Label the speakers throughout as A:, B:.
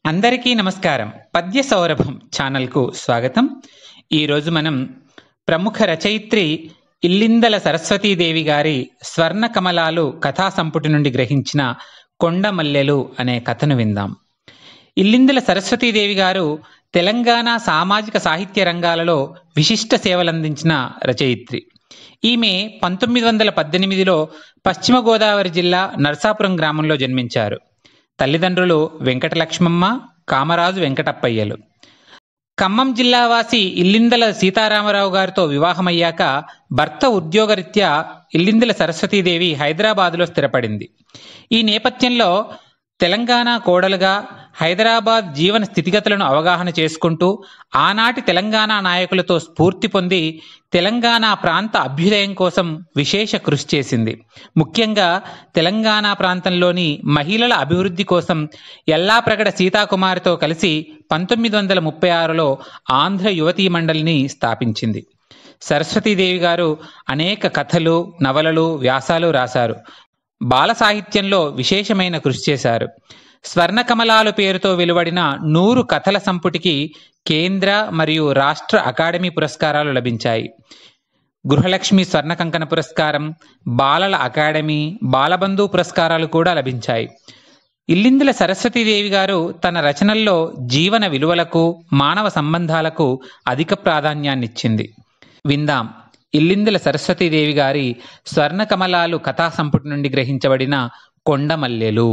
A: అందరికీ నమస్కారం పద్య సౌరభం ఛానల్కు స్వాగతం ఈరోజు మనం ప్రముఖ రచయిత్రి ఇల్లిందల సరస్వతీదేవి గారి స్వర్ణ కమలాలు కథా సంపుటి నుండి గ్రహించిన కొండ మల్లెలు అనే కథను విందాం ఇల్లిందల సరస్వతీదేవి గారు తెలంగాణ సామాజిక సాహిత్య రంగాలలో విశిష్ట సేవలందించిన రచయిత్రి ఈమె పంతొమ్మిది వందల పద్దెనిమిదిలో పశ్చిమ గోదావరి జిల్లా నర్సాపురం గ్రామంలో జన్మించారు తల్లిదండ్రులు వెంకటలక్ష్మమ్మ కామరాజు వెంకటప్పయ్యలు ఖమ్మం జిల్లావాసి ఇల్లిందల సీతారామరావు గారితో వివాహమయ్యాక భర్త ఉద్యోగరీత్యా ఇల్లిందల సరస్వతీదేవి హైదరాబాదులో స్థిరపడింది ఈ నేపథ్యంలో తెలంగాణ కోడలుగా హైదరాబాద్ జీవన స్థితిగతులను అవగాహన చేసుకుంటూ ఆనాటి తెలంగాణ నాయకులతో స్ఫూర్తి పొంది తెలంగాణ ప్రాంత అభ్యుదయం కోసం విశేష కృషి చేసింది ముఖ్యంగా తెలంగాణ ప్రాంతంలోని మహిళల అభివృద్ధి కోసం ఎల్లాప్రగడ సీతాకుమారితో కలిసి పంతొమ్మిది వందల ముప్పై ఆరులో ఆంధ్ర యువతీ మండలిని స్థాపించింది సరస్వతీదేవి గారు అనేక కథలు నవలలు వ్యాసాలు రాశారు బాల సాహిత్యంలో విశేషమైన కృషి చేశారు స్వర్ణ కమలాలు పేరుతో వెలువడిన నూరు కథల సంపుటికి కేంద్ర మరియు రాష్ట్ర అకాడమీ పురస్కారాలు లభించాయి గృహలక్ష్మి స్వర్ణ కంకణ పురస్కారం బాలల అకాడమీ బాలబంధు పురస్కారాలు కూడా లభించాయి ఇల్లిందుల సరస్వతీదేవి గారు తన రచనల్లో జీవన విలువలకు మానవ సంబంధాలకు అధిక ప్రాధాన్యాన్నిచ్చింది విందాం ఇల్లిందుల సరస్వతీదేవి గారి స్వర్ణ కమలాలు కథా సంపుటి నుండి గ్రహించబడిన కొండమల్లెలు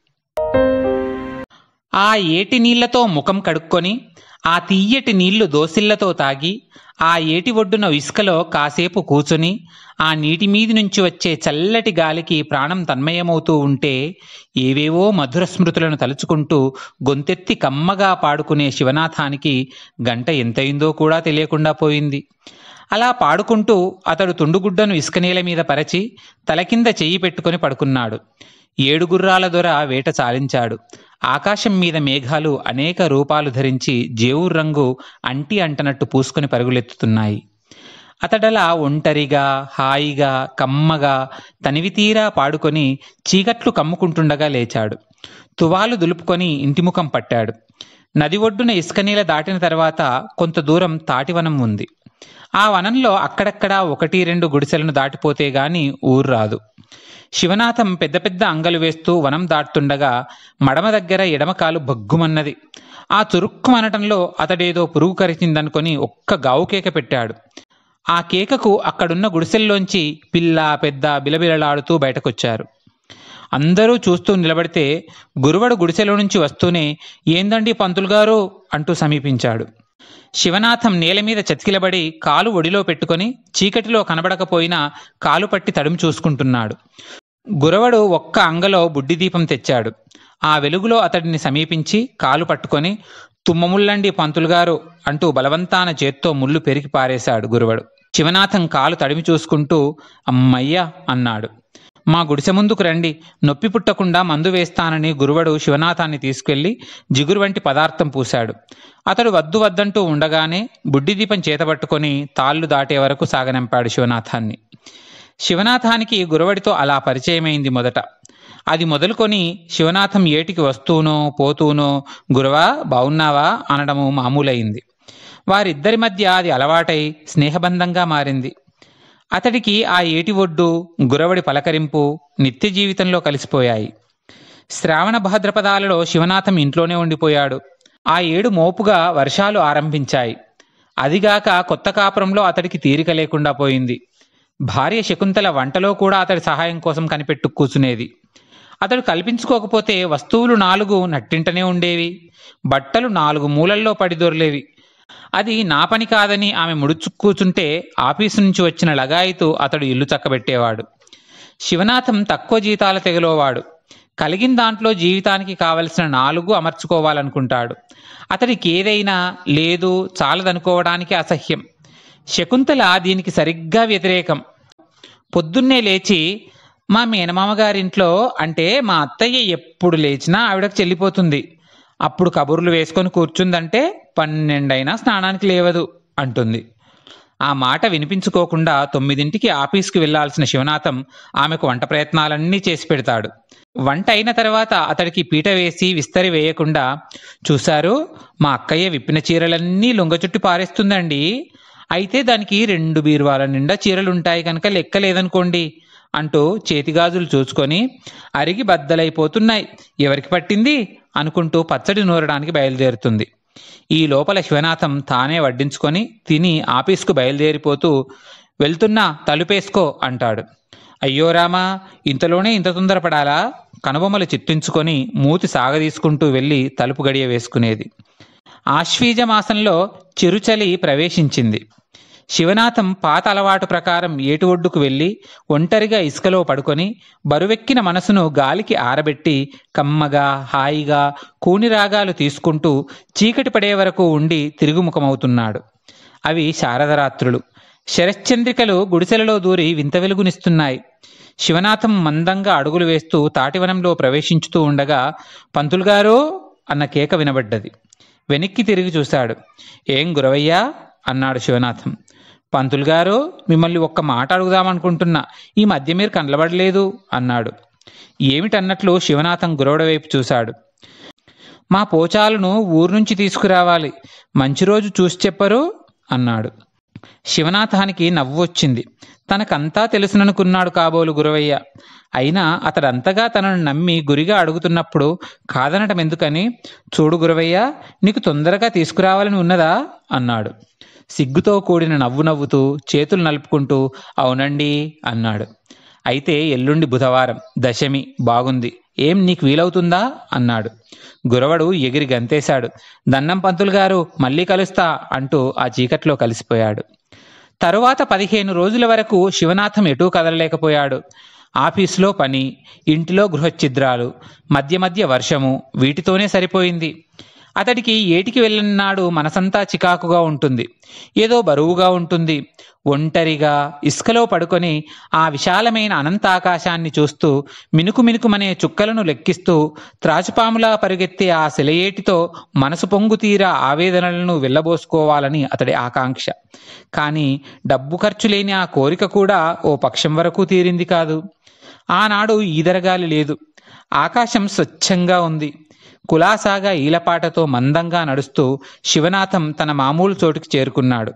A: ఆ ఏటి నీళ్లతో ముఖం కడుక్కొని ఆ తీయటి నీళ్లు దోసిళ్లతో తాగి ఆ ఏటి ఒడ్డున ఇసుకలో కాసేపు కూచుని ఆ నీటి మీది నుంచి వచ్చే చల్లటి గాలికి ప్రాణం తన్మయమవుతూ ఉంటే ఏవేవో మధుర స్మృతులను తలుచుకుంటూ గొంతెత్తి కమ్మగా పాడుకునే శివనాథానికి గంట ఎంతయిందో కూడా తెలియకుండా పోయింది అలా పాడుకుంటూ అతడు తుండుగుడ్డను ఇసుకనేల మీద పరచి తల కింద చెయ్యి పెట్టుకుని పడుకున్నాడు ఏడు గుర్రాల దొర వేట చాలించాడు ఆకాశం మీద మేఘాలు అనేక రూపాలు ధరించి జేవురు రంగు అంటి అంటనట్టు పూసుకుని పరుగులెత్తుతున్నాయి అతడలా ఒంటరిగా హాయిగా కమ్మగా తనివితీరా పాడుకొని చీకట్లు కమ్ముకుంటుండగా లేచాడు తువాలు దులుపుకొని ఇంటిముఖం పట్టాడు నది ఒడ్డున ఇసుక నీల దాటిన తర్వాత కొంత దూరం తాటివనం ఉంది ఆ వనంలో అక్కడక్కడా ఒకటి రెండు గుడిసెలను దాటిపోతే గాని ఊరు రాదు శివనాథం పెద్ద పెద్ద అంగలు వేస్తూ వనం దాటుతుండగా మడమ దగ్గర ఎడమకాలు బగ్గుమన్నది ఆ చురుక్కుమనటంలో అతడేదో పురుగు కరిచిందనుకొని ఒక్క గావు కేక పెట్టాడు ఆ కేకకు అక్కడున్న గుడిసెల్లోంచి పిల్ల పెద్ద బిలబిలలాడుతూ బయటకొచ్చారు అందరూ చూస్తూ నిలబడితే గురువడు గుడిసెలో నుంచి వస్తూనే ఏందండి పంతులు గారు అంటూ సమీపించాడు శివనాథం నేల మీద చతికిలబడి కాలు ఒడిలో పెట్టుకొని చీకటిలో కనబడకపోయినా కాలు పట్టి తడుము చూసుకుంటున్నాడు గురవడు ఒక్క అంగలో బుడ్డి దీపం తెచ్చాడు ఆ వెలుగులో అతడిని సమీపించి కాలు పట్టుకొని తుమ్మముల్లండి పంతులుగారు అంటూ బలవంతాన చేత్తో ముళ్ళు పెరికి పారేశాడు గురువడు శివనాథం కాలు తడిమి చూసుకుంటూ అమ్మయ్యా అన్నాడు మా గుడిసె ముందుకు రండి నొప్పి పుట్టకుండా మందు వేస్తానని గురువడు శివనాథాన్ని తీసుకెళ్లి జిగురు వంటి పదార్థం పూశాడు అతడు వద్దు వద్దంటూ ఉండగానే బుడ్డి దీపం చేతబట్టుకొని తాళ్ళు దాటే వరకు సాగనంపాడు శివనాథాన్ని శివనాథానికి గురవడితో అలా పరిచయమైంది మొదట అది మొదలుకొని శివనాథం ఏటికి వస్తూనో పోతూనో గురవా బావున్నావా అనడము మామూలైంది వారిద్దరి మధ్య అది అలవాటై స్నేహబంధంగా మారింది అతడికి ఆ ఏటి ఒడ్డు గురవడి పలకరింపు నిత్య జీవితంలో కలిసిపోయాయి శ్రావణ భాద్రపదాలలో శివనాథం ఇంట్లోనే ఉండిపోయాడు ఆ ఏడు మోపుగా వర్షాలు ఆరంభించాయి అదిగాక కొత్త కాపురంలో అతడికి తీరిక లేకుండా పోయింది భార్య శకుంతల వంటలో కూడా అతడి సహాయం కోసం కనిపెట్టు కూర్చునేది అతడు కల్పించుకోకపోతే వస్తువులు నాలుగు నట్టింటనే ఉండేవి బట్టలు నాలుగు మూలల్లో పడి దొరలేవి అది నా పని కాదని ఆమె ముడుచు కూర్చుంటే ఆఫీసు నుంచి వచ్చిన లగాయితూ అతడు ఇల్లు చక్కబెట్టేవాడు శివనాథం తక్కువ జీతాల తెగలోవాడు కలిగిన దాంట్లో జీవితానికి కావలసిన నాలుగు అమర్చుకోవాలనుకుంటాడు అతడికి ఏదైనా లేదు చాలదనుకోవడానికి అసహ్యం శకుంతల దీనికి సరిగ్గా వ్యతిరేకం పొద్దున్నే లేచి మా మేనమామ గారింట్లో అంటే మా అత్తయ్య ఎప్పుడు లేచినా ఆవిడకు చెల్లిపోతుంది అప్పుడు కబుర్లు వేసుకొని కూర్చుందంటే పన్నెండైనా స్నానానికి లేవదు అంటుంది ఆ మాట వినిపించుకోకుండా తొమ్మిదింటికి ఆఫీస్కి వెళ్లాల్సిన శివనాథం ఆమెకు వంట ప్రయత్నాలన్నీ చేసి పెడతాడు వంట అయిన తర్వాత అతడికి పీట వేసి విస్తరి వేయకుండా చూశారు మా అక్కయ్య విప్పిన చీరలన్నీ లొంగ చుట్టి పారేస్తుందండి అయితే దానికి రెండు బీరువాల నిండా చీరలుంటాయి కనుక లెక్క లేదనుకోండి అంటూ చేతిగాజులు చూసుకొని అరిగి బద్దలైపోతున్నాయి ఎవరికి పట్టింది అనుకుంటూ పచ్చడి నూరడానికి బయలుదేరుతుంది ఈ లోపల శివనాథం తానే వడ్డించుకొని తిని ఆఫీస్కు బయలుదేరిపోతూ వెళ్తున్నా తలుపేసుకో అంటాడు అయ్యో రామా ఇంతలోనే ఇంత తొందరపడాలా కనుబొమ్మలు చిట్టించుకొని మూతి సాగదీసుకుంటూ వెళ్ళి తలుపు గడియ వేసుకునేది ఆశ్వీజ మాసంలో చిరుచలి ప్రవేశించింది శివనాథం పాత అలవాటు ప్రకారం ఏటు ఒడ్డుకు వెళ్ళి ఒంటరిగా ఇసుకలో పడుకొని బరువెక్కిన మనసును గాలికి ఆరబెట్టి కమ్మగా హాయిగా కూని రాగాలు తీసుకుంటూ చీకటి పడే వరకు ఉండి తిరుగుముఖమవుతున్నాడు అవి శారదరాత్రులు శరశ్చంద్రికలు గుడిసెలలో దూరి వింత వెలుగునిస్తున్నాయి శివనాథం మందంగా అడుగులు వేస్తూ తాటివనంలో ప్రవేశించుతూ ఉండగా పంతులుగారు అన్న కేక వినబడ్డది వెనక్కి తిరిగి చూశాడు ఏం గురవయ్యా అన్నాడు శివనాథం పంతులు గారు మిమ్మల్ని ఒక్క మాట అడుగుదామనుకుంటున్నా ఈ మధ్య మీరు కనలబడలేదు అన్నాడు ఏమిటన్నట్లు శివనాథం గురవడ వైపు చూశాడు మా పోచాలను ఊరు నుంచి తీసుకురావాలి మంచి రోజు చూసి చెప్పరు అన్నాడు శివనాథానికి నవ్వు వచ్చింది తనకంతా తెలుసుననుకున్నాడు కాబోలు గురవయ్య అయినా అతడంతగా తనను నమ్మి గురిగా అడుగుతున్నప్పుడు కాదనటం ఎందుకని చూడు గురవయ్య నీకు తొందరగా తీసుకురావాలని ఉన్నదా అన్నాడు సిగ్గుతో కూడిన నవ్వు నవ్వుతూ చేతులు నలుపుకుంటూ అవునండి అన్నాడు అయితే ఎల్లుండి బుధవారం దశమి బాగుంది ఏం నీకు వీలవుతుందా అన్నాడు గురవడు ఎగిరి గంతేశాడు దన్నం పంతులు గారు మళ్ళీ కలుస్తా అంటూ ఆ చీకట్లో కలిసిపోయాడు తరువాత పదిహేను రోజుల వరకు శివనాథం ఎటూ కదలలేకపోయాడు ఆఫీసులో పని ఇంటిలో గృహఛిద్రాలు మధ్య మధ్య వర్షము వీటితోనే సరిపోయింది అతడికి ఏటికి వెళ్ళినాడు మనసంతా చికాకుగా ఉంటుంది ఏదో బరువుగా ఉంటుంది ఒంటరిగా ఇసుకలో పడుకొని ఆ విశాలమైన అనంత ఆకాశాన్ని చూస్తూ మినుకు మినుకుమనే చుక్కలను లెక్కిస్తూ త్రాచుపాములా పరుగెత్తే ఆ సెలయేటితో మనసు పొంగు తీరా ఆవేదనలను వెళ్ళబోసుకోవాలని అతడి ఆకాంక్ష కానీ డబ్బు ఖర్చు లేని ఆ కోరిక కూడా ఓ పక్షం వరకు తీరింది కాదు ఆనాడు ఈదరగాలి లేదు ఆకాశం స్వచ్ఛంగా ఉంది కులాసాగా ఈలపాటతో మందంగా నడుస్తూ శివనాథం తన మామూలు చోటుకి చేరుకున్నాడు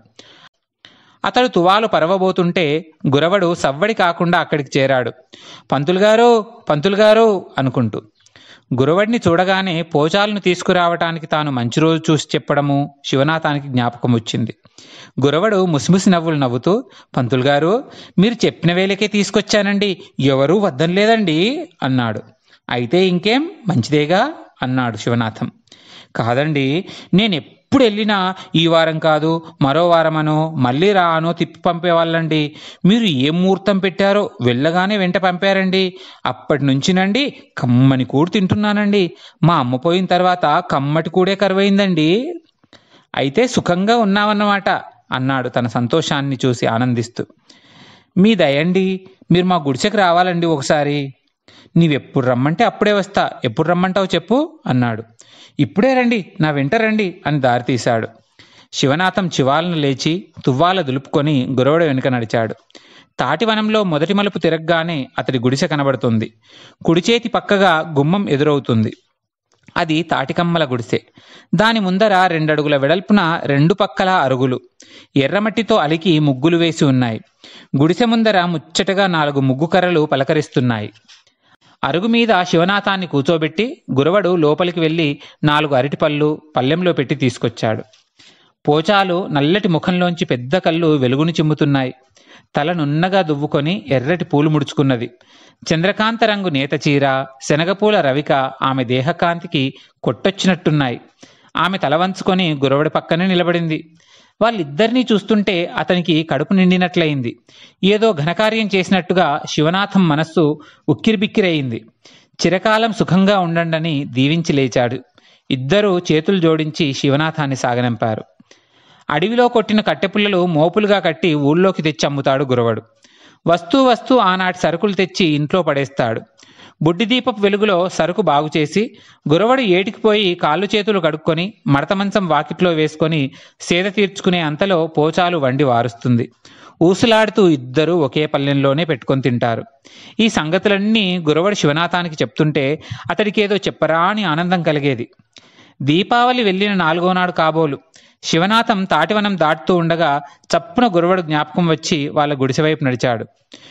A: అతడు తువాలు పరవబోతుంటే గురవడు సవ్వడి కాకుండా అక్కడికి చేరాడు పంతులుగారు పంతులుగారు అనుకుంటూ గురవడిని చూడగానే పోచాలను తీసుకురావటానికి తాను మంచి రోజు చూసి చెప్పడము శివనాథానికి జ్ఞాపకం వచ్చింది గురవడు ముసిముసి నవ్వులు నవ్వుతూ పంతులు గారు మీరు చెప్పిన వేళకే తీసుకొచ్చానండి ఎవరూ వద్దం లేదండి అన్నాడు అయితే ఇంకేం మంచిదేగా అన్నాడు శివనాథం కాదండి నేను ఎప్పుడు వెళ్ళినా ఈ వారం కాదు మరో వారమనో మళ్ళీ రానో తిప్పి పంపేవాళ్ళండి మీరు ఏం ముహూర్తం పెట్టారో వెళ్ళగానే వెంట పంపారండి అప్పటి నుంచినండి కమ్మని కూడు తింటున్నానండి మా అమ్మ పోయిన తర్వాత కమ్మటి కూడే కరువైందండి అయితే సుఖంగా ఉన్నామన్నమాట అన్నాడు తన సంతోషాన్ని చూసి ఆనందిస్తూ మీ దయండి మీరు మా గుడిసెకి రావాలండి ఒకసారి నీవెప్పుడు రమ్మంటే అప్పుడే వస్తా ఎప్పుడు రమ్మంటావు చెప్పు అన్నాడు ఇప్పుడే రండి నా వెంట రండి అని దారి తీశాడు శివనాథం చివాలను లేచి తువ్వాల దులుపుకొని గురవడ వెనుక నడిచాడు తాటివనంలో మొదటి మలుపు తిరగగానే అతడి గుడిసె కనబడుతుంది కుడి చేతి పక్కగా గుమ్మం ఎదురవుతుంది అది తాటికమ్మల గుడిసె దాని ముందర రెండడుగుల వెడల్పున రెండు పక్కల అరుగులు ఎర్రమట్టితో అలికి ముగ్గులు వేసి ఉన్నాయి గుడిసె ముందర ముచ్చటగా నాలుగు ముగ్గు కర్రలు పలకరిస్తున్నాయి అరుగు మీద శివనాథాన్ని కూచోబెట్టి గురవడు లోపలికి వెళ్ళి నాలుగు అరటిపళ్ళు పల్లెంలో పెట్టి తీసుకొచ్చాడు పోచాలు నల్లటి ముఖంలోంచి పెద్ద కళ్ళు వెలుగుని చిమ్ముతున్నాయి తల నున్నగా దువ్వుకొని ఎర్రటి పూలు ముడుచుకున్నది చంద్రకాంత రంగు నేత చీర శనగపూల రవిక ఆమె దేహకాంతికి కొట్టొచ్చినట్టున్నాయి ఆమె తల వంచుకొని గురవడి పక్కనే నిలబడింది వాళ్ళిద్దరినీ చూస్తుంటే అతనికి కడుపు నిండినట్లయింది ఏదో ఘనకార్యం చేసినట్టుగా శివనాథం మనస్సు ఉక్కిరిబిక్కిరయింది చిరకాలం సుఖంగా ఉండండని దీవించి లేచాడు ఇద్దరూ చేతులు జోడించి శివనాథాన్ని సాగనంపారు అడవిలో కొట్టిన కట్టెపుల్లలు మోపులుగా కట్టి ఊళ్ళోకి తెచ్చి అమ్ముతాడు గురవడు వస్తూ వస్తూ ఆనాటి సరుకులు తెచ్చి ఇంట్లో పడేస్తాడు బుడ్డి దీపపు వెలుగులో సరుకు బాగు చేసి గురవడు ఏటికి పోయి కాళ్ళు చేతులు కడుక్కొని మడత మంచం వాకిట్లో వేసుకొని సేద తీర్చుకునే అంతలో పోచాలు వండి వారుస్తుంది ఊసులాడుతూ ఇద్దరూ ఒకే పల్లెంలోనే పెట్టుకొని తింటారు ఈ సంగతులన్నీ గురవడు శివనాథానికి చెప్తుంటే అతడికేదో చెప్పరా అని ఆనందం కలిగేది దీపావళి వెళ్ళిన నాలుగో నాడు కాబోలు శివనాథం తాటివనం దాటుతూ ఉండగా చప్పున గురవడు జ్ఞాపకం వచ్చి వాళ్ళ గుడిసె వైపు నడిచాడు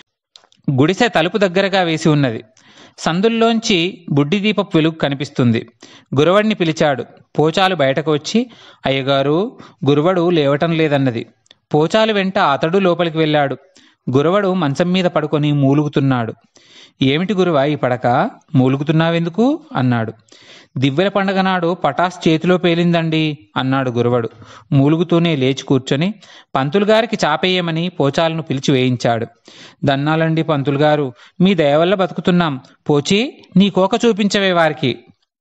A: గుడిసె తలుపు దగ్గరగా వేసి ఉన్నది సందుల్లోంచి బుడ్డి దీపపు వెలుగు కనిపిస్తుంది గురవడిని పిలిచాడు పోచాలు బయటకు వచ్చి అయ్యగారు గురవడు లేవటం లేదన్నది పోచాలు వెంట అతడు లోపలికి వెళ్ళాడు గురవడు మంచం మీద పడుకొని మూలుగుతున్నాడు ఏమిటి గురువ ఈ పడక మూలుగుతున్నావెందుకు అన్నాడు దివ్వెల పండగ నాడు పటాస్ చేతిలో పేలిందండి అన్నాడు గురవడు మూలుగుతూనే లేచి కూర్చొని పంతులు గారికి చాపేయమని పోచాలను పిలిచి వేయించాడు దన్నాలండి పంతులు గారు మీ దయ వల్ల బతుకుతున్నాం పోచి నీ కోక చూపించవే వారికి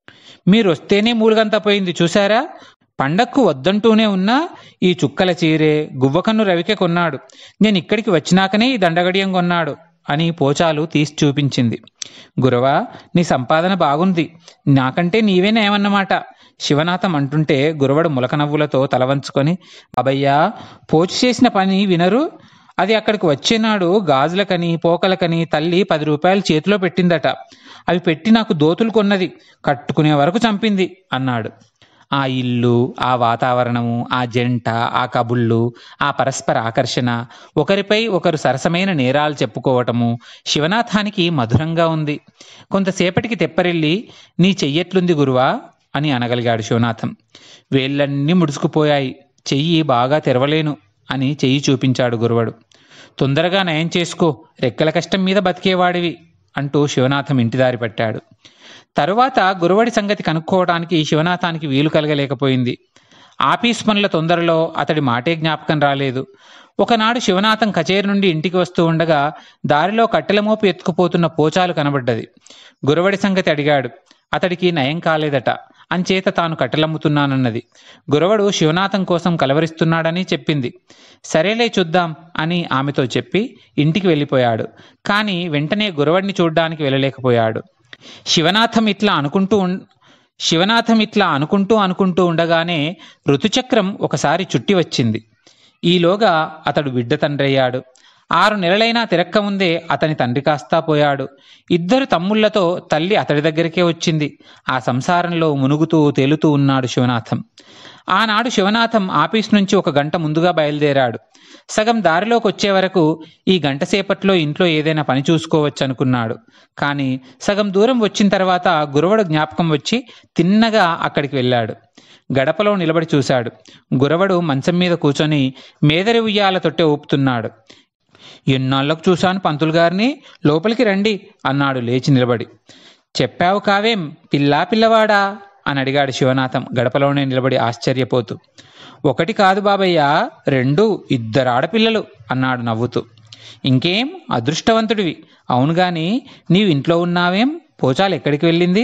A: మీరొస్తేనే మూలుగంతా పోయింది చూసారా పండక్కు వద్దంటూనే ఉన్నా ఈ చుక్కల చీరే గువ్వకన్ను రవికే కొన్నాడు నేను ఇక్కడికి వచ్చినాకనే ఈ దండగడియం కొన్నాడు అని పోచాలు తీసి చూపించింది గురవా నీ సంపాదన బాగుంది నాకంటే నీవే నయమన్నమాట శివనాథం అంటుంటే గురవడు ములక నవ్వులతో తలవంచుకొని బాబయ్యా పోచు చేసిన పని వినరు అది అక్కడికి వచ్చేనాడు గాజులకని పోకలకని తల్లి పది రూపాయలు చేతిలో పెట్టిందట అవి పెట్టి నాకు దోతులు కొన్నది కట్టుకునే వరకు చంపింది అన్నాడు ఆ ఇల్లు ఆ వాతావరణము ఆ జంట ఆ కబుళ్ళు ఆ పరస్పర ఆకర్షణ ఒకరిపై ఒకరు సరసమైన నేరాలు చెప్పుకోవటము శివనాథానికి మధురంగా ఉంది కొంతసేపటికి తెప్పరిల్లి నీ చెయ్యట్లుంది గురువా అని అనగలిగాడు శివనాథం వేళ్ళన్నీ ముడుచుకుపోయాయి చెయ్యి బాగా తెరవలేను అని చెయ్యి చూపించాడు గురువడు తొందరగా నయం చేసుకో రెక్కల కష్టం మీద బతికేవాడివి అంటూ శివనాథం ఇంటిదారి పట్టాడు తరువాత గురువడి సంగతి కనుక్కోవడానికి శివనాథానికి వీలు కలగలేకపోయింది ఆఫీస్ పనుల తొందరలో అతడి మాటే జ్ఞాపకం రాలేదు ఒకనాడు శివనాథం కచేరి నుండి ఇంటికి వస్తూ ఉండగా దారిలో కట్టెల మోపు ఎత్తుకుపోతున్న పోచాలు కనబడ్డది గురవడి సంగతి అడిగాడు అతడికి నయం కాలేదట అంచేత తాను కట్టెలమ్ముతున్నానన్నది గురవడు శివనాథం కోసం కలవరిస్తున్నాడని చెప్పింది సరేలే చూద్దాం అని ఆమెతో చెప్పి ఇంటికి వెళ్ళిపోయాడు కానీ వెంటనే గురవడిని చూడ్డానికి వెళ్ళలేకపోయాడు శివనాథం ఇట్లా అనుకుంటూ ఉన్- శివనాథం ఇట్లా అనుకుంటూ అనుకుంటూ ఉండగానే ఋతుచక్రం ఒకసారి చుట్టి వచ్చింది ఈలోగా అతడు బిడ్డ తండ్రయ్యాడు ఆరు నెలలైనా తిరక్క ముందే అతని తండ్రి కాస్తా పోయాడు ఇద్దరు తమ్ముళ్లతో తల్లి అతడి దగ్గరికే వచ్చింది ఆ సంసారంలో మునుగుతూ తేలుతూ ఉన్నాడు శివనాథం ఆనాడు శివనాథం ఆఫీస్ నుంచి ఒక గంట ముందుగా బయలుదేరాడు సగం దారిలోకి వచ్చే వరకు ఈ గంట సేపట్లో ఇంట్లో ఏదైనా పని చూసుకోవచ్చు అనుకున్నాడు కానీ సగం దూరం వచ్చిన తర్వాత గురవడు జ్ఞాపకం వచ్చి తిన్నగా అక్కడికి వెళ్ళాడు గడపలో నిలబడి చూశాడు గురవడు మంచం మీద కూర్చొని మేదరి ఉయ్యాల తొట్టె ఊపుతున్నాడు ఎన్నాళ్ళకు చూశాను పంతులు గారిని లోపలికి రండి అన్నాడు లేచి నిలబడి చెప్పావు కావేం పిల్లా పిల్లవాడా అని అడిగాడు శివనాథం గడపలోనే నిలబడి ఆశ్చర్యపోతూ ఒకటి కాదు బాబయ్య రెండు ఇద్దరు ఆడపిల్లలు అన్నాడు నవ్వుతూ ఇంకేం అదృష్టవంతుడివి అవును గాని నీవు ఇంట్లో ఉన్నావేం పోచాలు ఎక్కడికి వెళ్ళింది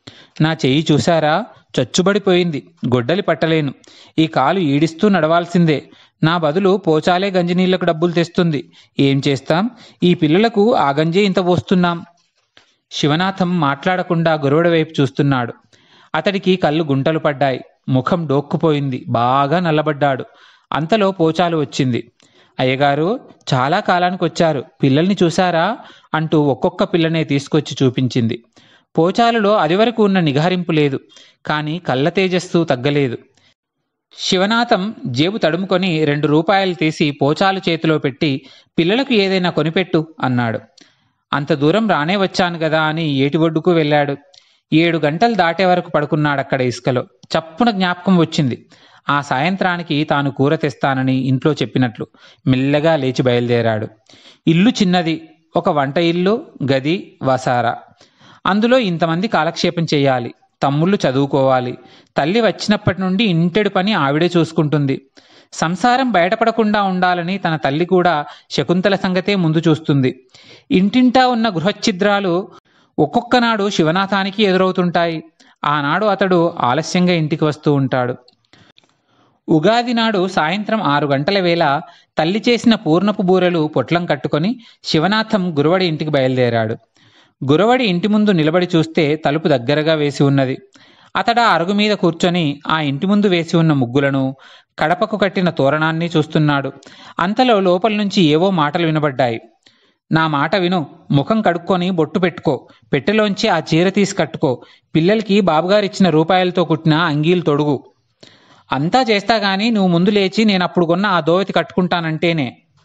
A: నా చెయ్యి చూశారా చచ్చుబడిపోయింది గొడ్డలి పట్టలేను ఈ కాలు ఈడిస్తూ నడవాల్సిందే నా బదులు పోచాలే గంజినీళ్లకు డబ్బులు తెస్తుంది ఏం చేస్తాం ఈ పిల్లలకు ఆ గంజే ఇంత పోస్తున్నాం శివనాథం మాట్లాడకుండా గురువుడి వైపు చూస్తున్నాడు అతడికి కళ్ళు గుంటలు పడ్డాయి ముఖం డోక్కుపోయింది బాగా నల్లబడ్డాడు అంతలో పోచాలు వచ్చింది అయ్యగారు చాలా కాలానికి వచ్చారు పిల్లల్ని చూశారా అంటూ ఒక్కొక్క పిల్లనే తీసుకొచ్చి చూపించింది పోచాలులో అదివరకు ఉన్న నిగారింపు లేదు కానీ కళ్ళ తేజస్సు తగ్గలేదు శివనాథం జేబు తడుముకొని రెండు రూపాయలు తీసి పోచాలు చేతిలో పెట్టి పిల్లలకు ఏదైనా కొనిపెట్టు అన్నాడు అంత దూరం రానే వచ్చాను కదా అని ఏటి ఒడ్డుకు వెళ్ళాడు ఏడు గంటలు దాటే వరకు పడుకున్నాడు అక్కడ ఇసుకలో చప్పున జ్ఞాపకం వచ్చింది ఆ సాయంత్రానికి తాను కూర తెస్తానని ఇంట్లో చెప్పినట్లు మెల్లగా లేచి బయలుదేరాడు ఇల్లు చిన్నది ఒక వంట ఇల్లు గది వసారా అందులో ఇంతమంది కాలక్షేపం చేయాలి తమ్ముళ్ళు చదువుకోవాలి తల్లి వచ్చినప్పటి నుండి ఇంటెడు పని ఆవిడే చూసుకుంటుంది సంసారం బయటపడకుండా ఉండాలని తన తల్లి కూడా శకుంతల సంగతే ముందు చూస్తుంది ఇంటింటా ఉన్న గృహఛిద్రాలు ఒక్కొక్క నాడు శివనాథానికి ఎదురవుతుంటాయి ఆనాడు అతడు ఆలస్యంగా ఇంటికి వస్తూ ఉంటాడు ఉగాది నాడు సాయంత్రం ఆరు గంటల వేళ తల్లి చేసిన పూర్ణపు బూరెలు పొట్లం కట్టుకొని శివనాథం గురువడి ఇంటికి బయలుదేరాడు గురవడి ఇంటి ముందు నిలబడి చూస్తే తలుపు దగ్గరగా వేసి ఉన్నది అతడు ఆ అరుగు మీద కూర్చొని ఆ ఇంటి ముందు వేసి ఉన్న ముగ్గులను కడపకు కట్టిన తోరణాన్ని చూస్తున్నాడు అంతలో లోపల నుంచి ఏవో మాటలు వినబడ్డాయి నా మాట విను ముఖం కడుక్కొని బొట్టు పెట్టుకో పెట్టెలోంచి ఆ చీర తీసి కట్టుకో పిల్లలకి బాబుగారు ఇచ్చిన రూపాయలతో కుట్టిన అంగీలు తొడుగు అంతా చేస్తా గాని నువ్వు ముందు లేచి నేను అప్పుడు కొన్న ఆ దోవతి కట్టుకుంటానంటేనే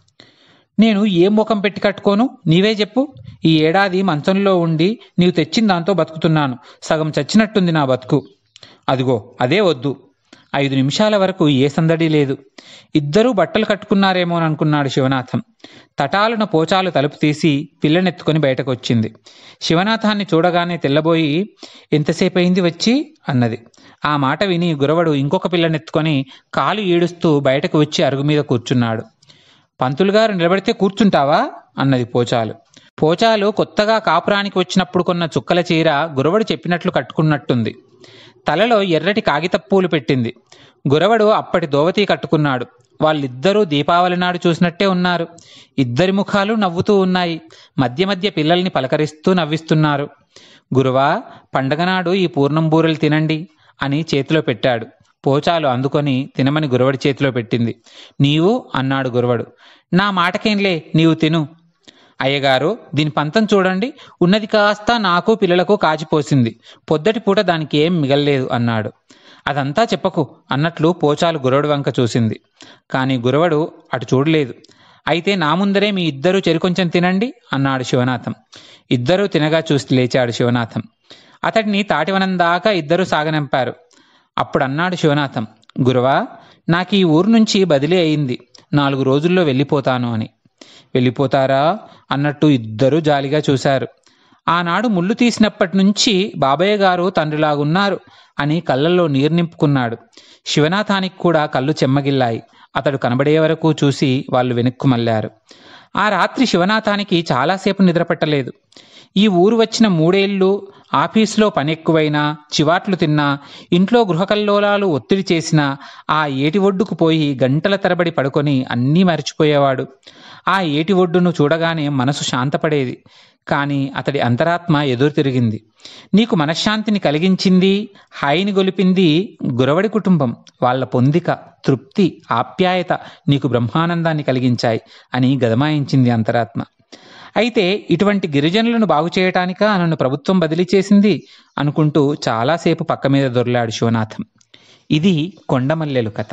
A: నేను ఏ ముఖం పెట్టి కట్టుకోను నీవే చెప్పు ఈ ఏడాది మంచంలో ఉండి నీవు తెచ్చిన దాంతో బతుకుతున్నాను సగం చచ్చినట్టుంది నా బతుకు అదిగో అదే వద్దు ఐదు నిమిషాల వరకు ఏ సందడి లేదు ఇద్దరూ బట్టలు కట్టుకున్నారేమో అనుకున్నాడు శివనాథం తటాలున పోచాలు తలుపు తీసి పిల్లనెత్తుకొని బయటకు వచ్చింది శివనాథాన్ని చూడగానే తెల్లబోయి ఎంతసేపు అయింది వచ్చి అన్నది ఆ మాట విని గురవడు ఇంకొక పిల్లనెత్తుకొని కాలు ఈడుస్తూ బయటకు వచ్చి అరుగు మీద కూర్చున్నాడు పంతులు గారు నిలబడితే కూర్చుంటావా అన్నది పోచాలు పోచాలు కొత్తగా కాపురానికి వచ్చినప్పుడు కొన్న చుక్కల చీర గురవడు చెప్పినట్లు కట్టుకున్నట్టుంది తలలో ఎర్రటి కాగితప్పూలు పెట్టింది గురవడు అప్పటి దోవతి కట్టుకున్నాడు వాళ్ళిద్దరూ దీపావళి నాడు చూసినట్టే ఉన్నారు ఇద్దరి ముఖాలు నవ్వుతూ ఉన్నాయి మధ్య మధ్య పిల్లల్ని పలకరిస్తూ నవ్విస్తున్నారు గురువా పండగ నాడు ఈ పూర్ణం బూరెలు తినండి అని చేతిలో పెట్టాడు పోచాలు అందుకొని తినమని గురవడి చేతిలో పెట్టింది నీవు అన్నాడు గురవడు నా మాటకేంలే నీవు తిను అయ్యగారు దీని పంతం చూడండి ఉన్నది కాస్త నాకు పిల్లలకు కాచిపోసింది పొద్దటి పూట దానికి ఏం మిగల్లేదు అన్నాడు అదంతా చెప్పకు అన్నట్లు పోచాలు గురవడు వంక చూసింది కానీ గురవడు అటు చూడలేదు అయితే నా ముందరే మీ ఇద్దరూ చెరికొంచెం తినండి అన్నాడు శివనాథం ఇద్దరూ తినగా చూసి లేచాడు శివనాథం అతడిని తాటివనం దాకా ఇద్దరూ సాగనంపారు అప్పుడు అన్నాడు శివనాథం గురువా నాకు ఈ ఊరు నుంచి బదిలీ అయింది నాలుగు రోజుల్లో వెళ్ళిపోతాను అని వెళ్ళిపోతారా అన్నట్టు ఇద్దరూ జాలిగా చూశారు ఆనాడు ముళ్ళు తీసినప్పటి నుంచి బాబయ్య గారు తండ్రిలాగున్నారు అని కళ్ళల్లో నీరు నింపుకున్నాడు శివనాథానికి కూడా కళ్ళు చెమ్మగిల్లాయి అతడు కనబడే వరకు చూసి వాళ్ళు వెనక్కు మళ్ళారు ఆ రాత్రి శివనాథానికి చాలాసేపు నిద్రపట్టలేదు ఈ ఊరు వచ్చిన మూడేళ్లు ఆఫీసులో పని ఎక్కువైనా చివాట్లు తిన్నా ఇంట్లో గృహకల్లోలాలు ఒత్తిడి చేసినా ఆ ఏటి ఒడ్డుకు పోయి గంటల తరబడి పడుకొని అన్నీ మర్చిపోయేవాడు ఆ ఏటి ఒడ్డును చూడగానే మనసు శాంతపడేది కానీ అతడి అంతరాత్మ ఎదురు తిరిగింది నీకు మనశ్శాంతిని కలిగించింది హాయిని గొలిపింది గురవడి కుటుంబం వాళ్ళ పొందిక తృప్తి ఆప్యాయత నీకు బ్రహ్మానందాన్ని కలిగించాయి అని గదమాయించింది అంతరాత్మ అయితే ఇటువంటి గిరిజనులను బాగు చేయటానికా నన్ను ప్రభుత్వం బదిలీ చేసింది అనుకుంటూ చాలాసేపు పక్క మీద దొర్లాడు శివనాథం ఇది కొండమల్లెలు కథ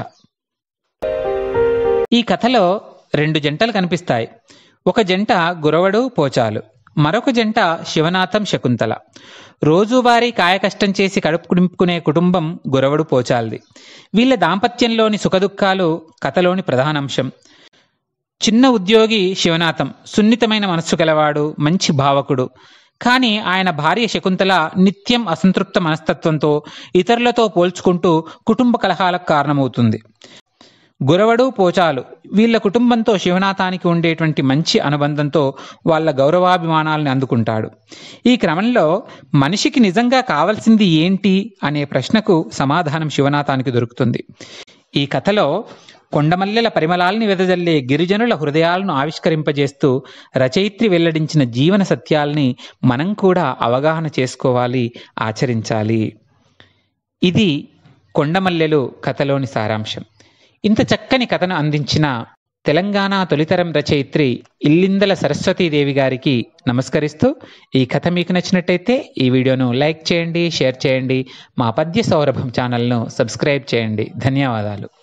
A: ఈ కథలో రెండు జంటలు కనిపిస్తాయి ఒక జంట గురవడు పోచాలు మరొక జంట శివనాథం శకుంతల రోజువారీ కాయకష్టం చేసి కడుపు నింపుకునే కుటుంబం గురవడు పోచాల్ది వీళ్ళ దాంపత్యంలోని సుఖదుఖాలు కథలోని ప్రధానాంశం చిన్న ఉద్యోగి శివనాథం సున్నితమైన మనస్సు గలవాడు మంచి భావకుడు కానీ ఆయన భార్య శకుంతల నిత్యం అసంతృప్త మనస్తత్వంతో ఇతరులతో పోల్చుకుంటూ కుటుంబ కలహాలకు కారణమవుతుంది గురవడు పోచాలు వీళ్ళ కుటుంబంతో శివనాథానికి ఉండేటువంటి మంచి అనుబంధంతో వాళ్ళ గౌరవాభిమానాలను అందుకుంటాడు ఈ క్రమంలో మనిషికి నిజంగా కావలసింది ఏంటి అనే ప్రశ్నకు సమాధానం శివనాథానికి దొరుకుతుంది ఈ కథలో కొండమల్లెల పరిమళాల్ని వెదజల్లే గిరిజనుల హృదయాలను ఆవిష్కరింపజేస్తూ రచయిత్రి వెల్లడించిన జీవన సత్యాల్ని మనం కూడా అవగాహన చేసుకోవాలి ఆచరించాలి ఇది కొండమల్లెలు కథలోని సారాంశం ఇంత చక్కని కథను అందించిన తెలంగాణ తొలితరం రచయిత్రి ఇల్లిందల సరస్వతీదేవి గారికి నమస్కరిస్తూ ఈ కథ మీకు నచ్చినట్టయితే ఈ వీడియోను లైక్ చేయండి షేర్ చేయండి మా పద్య సౌరభం ఛానల్ను సబ్స్క్రైబ్ చేయండి ధన్యవాదాలు